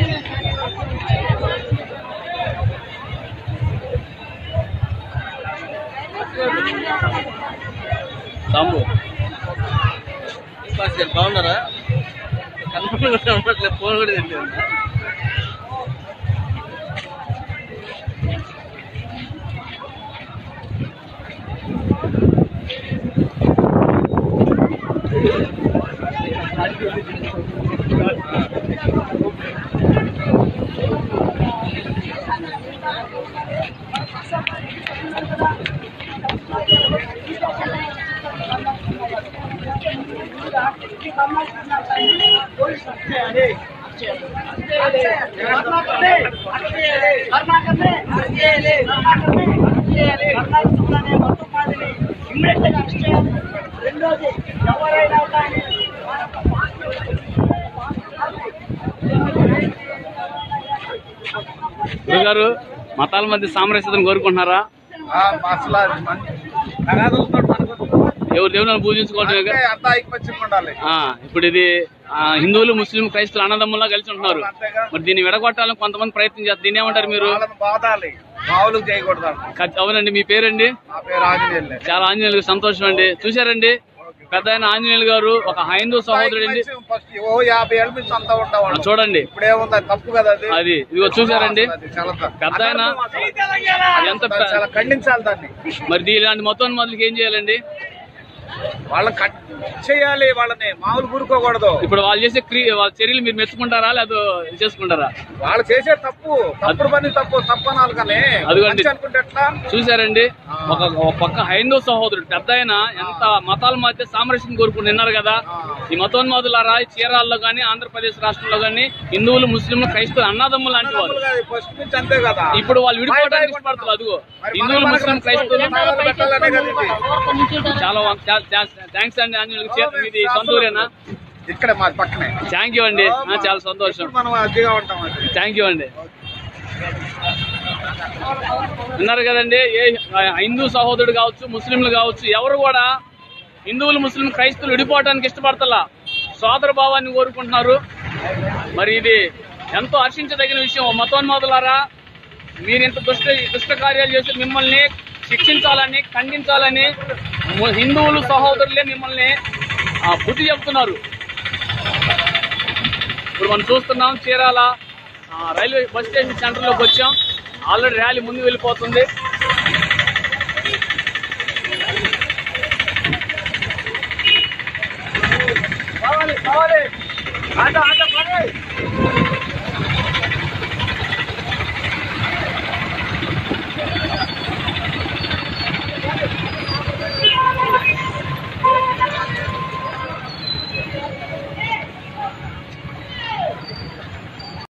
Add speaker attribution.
Speaker 1: Sambu sir బాగున్నారా కనపడలేదు phone కూడా తెలియదు
Speaker 2: రెండోది ఎవరైనా కానీ
Speaker 1: గురుగారు మతాల మధ్య సామరస్యతను కోరుకుంటున్నారా
Speaker 3: అసలు నగాదులతో
Speaker 1: ఎవరు దేవుని పూజించుకోవటం
Speaker 3: అంతా ఐకమత్యంగా ఉండాలి
Speaker 1: ఆ, ఇప్పుడు ఇది ఆ, హిందువులు ముస్లిం క్రైస్తువులు అన్నదమ్ముల్లా కలిసి ఉంటున్నారు మరి దీన్ని విడగొట్టాలని కొంతమంది ప్రయత్నం చేస్తారు దీన్ని ఏమంటారు మీరు
Speaker 3: వాళ్ళని బాధాలి మావులకు చేయకూడదు అంట.
Speaker 1: ఖచ్చి- అవునండి మీ పేరండి
Speaker 3: నా పేరు ఆంజనేయులే
Speaker 1: చాలా ఆంజనేయులకు సంతోషం అండి చూశారండి పెద్ద ఆయన ఆంజనేయులు గారు ఒక హైందూ సహోదరుడు అండి
Speaker 3: ఫస్ట్ ఓ యాభై ఏళ్ళ నుంచి అంతా ఉండేవాళ్ళు
Speaker 1: చూడండి
Speaker 3: ఇప్పుడు ఏముంది అది తప్పు కదా అది
Speaker 1: అది ఇదిగో చూశారండి
Speaker 3: అది చాలా తప్పు.
Speaker 1: పెద్ద ఆయన అది ఎంత
Speaker 3: దాన్ని చాలా ఖండించాలి దాన్ని
Speaker 1: మరి దీ- ఇలాంటి మొత్తం మొదలుకి ఏం చేయాలండి
Speaker 3: వాళ్ళని కట్ చేయాలి వాళ్ళని మామూలు కూరుకోకూడదు
Speaker 1: ఇప్పుడు వాళ్ళు చేసే క్రీ వాళ్ళ చర్యలు మీరు మెచ్చుకుంటారా లేదా చేసుకుంటారా
Speaker 3: వాళ్ళు చేసే తప్పు తప్పుడు పని తప్పు తప్పు అనాలి కానీ
Speaker 1: అదిగోండి.
Speaker 3: మంచి అనుకుంటే ఎట్లా
Speaker 1: చూశారండి ఒక ఒక పక్క హైందవ సహోదరుడు పెద్ద ఆయన ఎంత మతాల మధ్య సామరస్యం కోరుకుని విన్నారు కదా ఈ మతోన్మాదులారా ఈ చీరాల్లో కానీ ఆంధ్రప్రదేశ్ రాష్ట్రంలో కానీ హిందువులు ముస్లింలు క్రైస్తవులు అన్నదమ్ములు లాంటి వారు
Speaker 3: ఫస్ట్ నుంచి అంతే కదా
Speaker 1: ఇప్పుడు వాళ్ళు విడిపోవడానికి ఇష్టపడుతున్నారు అదిగో
Speaker 3: మరి
Speaker 1: హిందువులు
Speaker 3: మనం
Speaker 1: ముస్లిం క్రైస్తవులు
Speaker 3: మనం పెట్టాలనే కదా ఇది.
Speaker 1: చాలా థ్యాంక్స్ అండి ఆంజనేయులకి ఇది సొంతూరేనా
Speaker 3: ఇక్కడ మా పక్కనే
Speaker 1: థ్యాంక్ యూ అండి ఆ, చాలా సంతోషం
Speaker 3: ఇప్పుడు మనం అతిగా ఉంటాం అది
Speaker 1: థ్యాంక్ యూ అండి విన్నారు కదండి ఏ హిందూ సహోదరుడు కావచ్చు ముస్లింలు కావచ్చు ఎవరు కూడా హిందువులు ముస్లిం క్రైస్తవులు విడిపోవడానికి ఇష్టపడతలా సోదర భావాన్ని కోరుకుంటున్నారు మరి ఇది ఎంతో హర్షించదగిన విషయం మతోన్మాదులారా మీరు ఇంత దుష్ట దుష్ట కార్యాలు చేసి మిమ్మల్ని శిక్షించాలని ఖండించాలని ము- హిందువులు సహోదరులే మిమ్మల్ని ఆ, బుద్ధి చెప్తున్నారు ఇప్పుడు మనం చూస్తున్నాం చీరాల ఆ, రైల్వే బస్ స్టేషన్ సెంటర్లోకి వచ్చాం ఆల్రెడీ ర్యాలీ ముందు వెళ్ళిపోతుంది
Speaker 3: కావాలి కావాలి ఆట ఆట పడే